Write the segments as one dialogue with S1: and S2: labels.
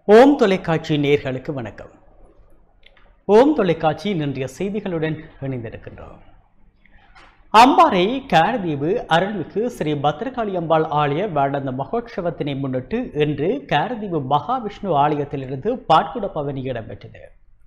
S1: ஓம் தொலைக்காட்சி நேயர்களுக்கு வணக்கம் ஓம் தொலைக்காட்சியின் இன்றைய செய்திகளுடன் இணைந்திருக்கின்றோம் அம்பாறை காரதீவு அருள்மிகு ஸ்ரீ பத்ரகாளி அம்பாள் ஆலய வேடந்த மகோற்சவத்தினை முன்னிட்டு இன்று காரதீவு மகாவிஷ்ணு ஆலயத்திலிருந்து பாட்குட பவனி இடம்பெற்றது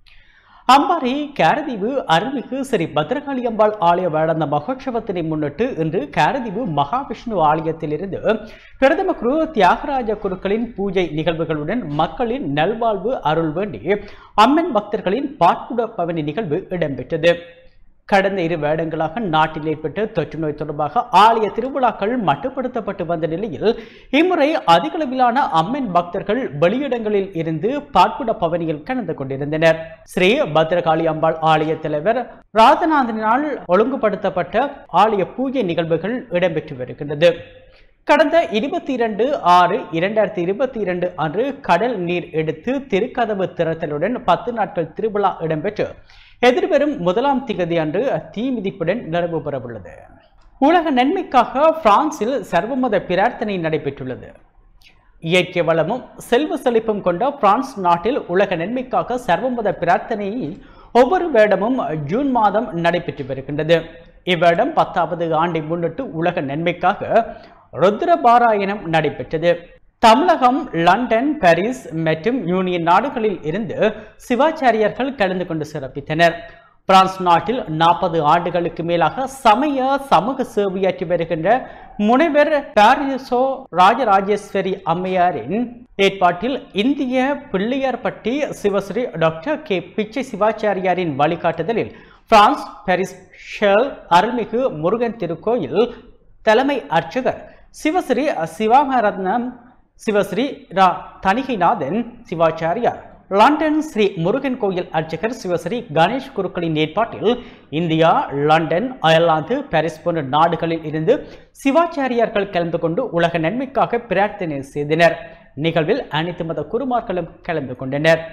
S1: அம்பாறை காரதீவு அருள்மிகு ஸ்ரீ பத்ரகாளி அம்பாள் ஆலய வேடந்த மகோற்சவத்தினை முன்னிட்டு இன்று காரதீவு மகாவிஷ்ணு ஆலயத்திலிருந்து பிரதம குரு தியாகராஜ குருக்களின் பூஜை நிகழ்வுகளுடன் மக்களின் நல்வாழ்வு அருள் வேண்டி அம்மன் பக்தர்களின் பாட்குட பவனி நிகழ்வு இடம்பெற்றது கடந்த இரு வருடங்களாக நாட்டில் ஏற்பட்ட தொற்று நோய் தொடர்பாக ஆலய திருவிழாக்கள் மட்டுப்படுத்தப்பட்டு வந்த நிலையில் இம்முறை அதிகளவிலான அம்மன் பக்தர்கள் வெளியிடங்களில் இருந்து பாட்குட பவனியில் கலந்து கொண்டிருந்தனர் ஸ்ரீ பத்ரகாளி அம்பாள் ஆலய தலைவர் ராதநாதனால் ஒழுங்குபடுத்தப்பட்ட ஆலய பூஜை நிகழ்வுகள் இடம்பெற்று வருகின்றது கடந்த இருபத்தி இரண்டு ஆறு இரண்டாயிரத்தி இருபத்தி இரண்டு அன்று கடல் நீர் எடுத்து திருக்கதவு திறத்தலுடன் பத்து நாட்கள் திருவிழா இடம்பெற்று எதிர்வரும் முதலாம் திகதி அன்று தீ மிதிப்புடன் நிறைவு பெறவுள்ளது உலக நன்மைக்காக பிரான்சில் சர்வமத பிரார்த்தனை நடைபெற்றுள்ளது இயற்கை வளமும் செல்வ செழிப்பும் கொண்ட பிரான்ஸ் நாட்டில் உலக நன்மைக்காக சர்வமத பிரார்த்தனை ஒவ்வொரு வேடமும் ஜூன் மாதம் நடைபெற்று வருகின்றது இவ்வேடம் பத்தாவது ஆண்டை முன்னிட்டு உலக நன்மைக்காக ருத்ரபாராயணம் நடைபெற்றது தமிழகம் லண்டன் பாரிஸ் மற்றும் யூனியன் நாடுகளில் இருந்து சிவாச்சாரியர்கள் கலந்து கொண்டு சிறப்பித்தனர் பிரான்ஸ் நாட்டில் நாற்பது ஆண்டுகளுக்கு மேலாக சமய சமூக சேவையாற்றி வருகின்ற முனைவர் பாரிசோ ராஜராஜேஸ்வரி அம்மையாரின் ஏற்பாட்டில் இந்திய பிள்ளையார்பட்டி சிவஸ்ரீ டாக்டர் கே பிச்சை சிவாச்சாரியாரின் வழிகாட்டுதலில் பிரான்ஸ் பாரிஸ் ஷெல் அருள்மிகு முருகன் திருக்கோயில் தலைமை அர்ச்சகர் சிவஸ்ரீ சிவாமரத்னம் சிவஸ்ரீ ரா தணிகைநாதன் சிவாச்சாரியார் லண்டன் ஸ்ரீ முருகன் கோயில் அர்ச்சகர் சிவஸ்ரீ கணேஷ் குருக்களின் ஏற்பாட்டில் இந்தியா லண்டன் அயர்லாந்து பாரிஸ் போன்ற நாடுகளில் இருந்து சிவாச்சாரியார்கள் கலந்து கொண்டு உலக நன்மைக்காக பிரார்த்தனை செய்தனர் நிகழ்வில் அனைத்து மத குருமார்களும் கலந்து கொண்டனர்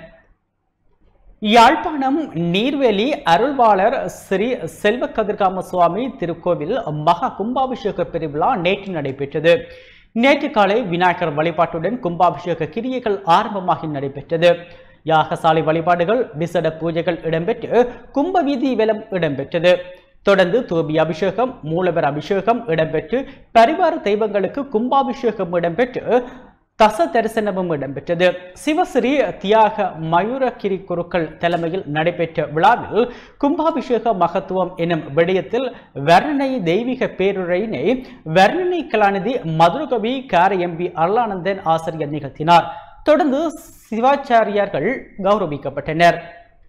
S1: யாழ்ப்பாணம் நீர்வேலி அருள்வாளர் ஸ்ரீ செல்வ கதிர்காம சுவாமி திருக்கோவில் மகா கும்பாபிஷேக பெருவிழா நேற்று நடைபெற்றது நேற்று காலை விநாயகர் வழிபாட்டுடன் கும்பாபிஷேக கிரியைகள் ஆரம்பமாகி நடைபெற்றது யாகசாலை வழிபாடுகள் விசட பூஜைகள் இடம்பெற்று கும்ப வீதி வேலம் இடம்பெற்றது தொடர்ந்து தூபி அபிஷேகம் மூலவர் அபிஷேகம் இடம்பெற்று பரிவார தெய்வங்களுக்கு கும்பாபிஷேகம் இடம்பெற்று தச தரிசனமும் இடம்பெற்றது சிவஸ்ரீ தியாக மயூரகிரி குருக்கள் தலைமையில் நடைபெற்ற விழாவில் கும்பாபிஷேக மகத்துவம் எனும் விடயத்தில் வர்ணனை தெய்வீக பேருரையினை வர்ணனை கலாநிதி மதுரகவி கார எம்பி அருளானந்தன் ஆசிரியர் நிகழ்த்தினார் தொடர்ந்து சிவாச்சாரியார்கள் கௌரவிக்கப்பட்டனர்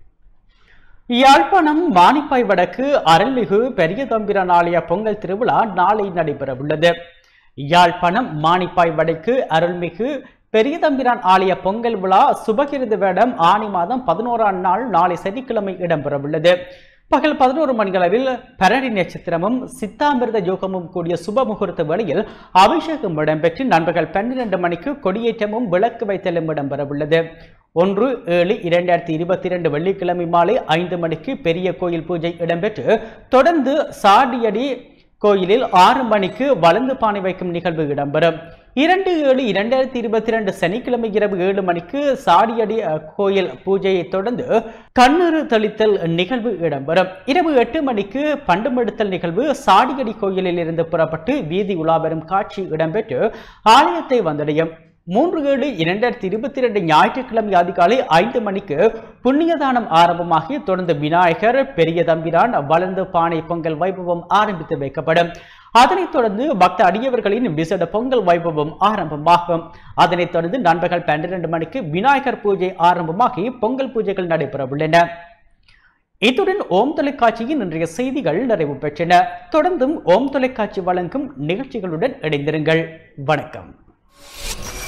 S1: யாழ்ப்பாணம் மானிப்பாய் வடக்கு அருள்மிகு பெரிய தம்பிரான் ஆலய பொங்கல் திருவிழா நாளை நடைபெறவுள்ளது யாழ்ப்பாணம் மானிப்பாய் வடக்கு அருள்மிகு பெரியதம்பிரான் ஆலய பொங்கல் விழா சுபகிருது வேடம் ஆணி மாதம் பதினோராம் நாள் நாளை சனிக்கிழமை இடம்பெறவுள்ளது பகல் பதினோரு மணிகளவில் பரணி நட்சத்திரமும் சித்தாமிர்த யோகமும் கூடிய சுப முகூர்த்த வேளையில் அபிஷேகம் இடம்பெற்று நண்பர்கள் பன்னிரண்டு மணிக்கு கொடியேற்றமும் விளக்கு வைத்தலும் இடம்பெறவுள்ளது ஒன்று ஏழு இரண்டாயிரத்தி இருபத்தி இரண்டு வெள்ளிக்கிழமை மாலை ஐந்து மணிக்கு பெரிய கோயில் பூஜை இடம்பெற்று தொடர்ந்து சாடியடி கோயிலில் ஆறு மணிக்கு வளர்ந்து பானை வைக்கும் நிகழ்வு இடம்பெறும் இரண்டு ஏழு இரண்டாயிரத்தி இருபத்தி ரெண்டு சனிக்கிழமை இரவு ஏழு மணிக்கு சாடியடி கோயில் பூஜையை தொடர்ந்து கண்ணீர் தெளித்தல் நிகழ்வு இடம்பெறும் இரவு எட்டு மணிக்கு பண்டுமெடுத்தல் நிகழ்வு சாடியடி கோயிலில் இருந்து புறப்பட்டு வீதி உலா வரும் காட்சி இடம்பெற்று ஆலயத்தை வந்தடையும் மூன்று ஏழு இரண்டாயிரத்தி இருபத்தி ரெண்டு ஞாயிற்றுக்கிழமை அதிகாலை ஐந்து மணிக்கு புண்ணியதானம் ஆரம்பமாகி தொடர்ந்து விநாயகர் பெரிய தம்பிரான் வளர்ந்து பானை பொங்கல் வைபவம் ஆரம்பித்து வைக்கப்படும் அதனைத் தொடர்ந்து பக்த அடியவர்களின் விசேட பொங்கல் வைபவம் ஆரம்பமாகும் அதனைத் தொடர்ந்து நண்பர்கள் பன்னிரண்டு மணிக்கு விநாயகர் பூஜை ஆரம்பமாகி பொங்கல் பூஜைகள் நடைபெற உள்ளன இத்துடன் ஓம் தொலைக்காட்சியின் இன்றைய செய்திகள் நிறைவு பெற்றன தொடர்ந்தும் ஓம் தொலைக்காட்சி வழங்கும் நிகழ்ச்சிகளுடன் இணைந்திருங்கள் வணக்கம்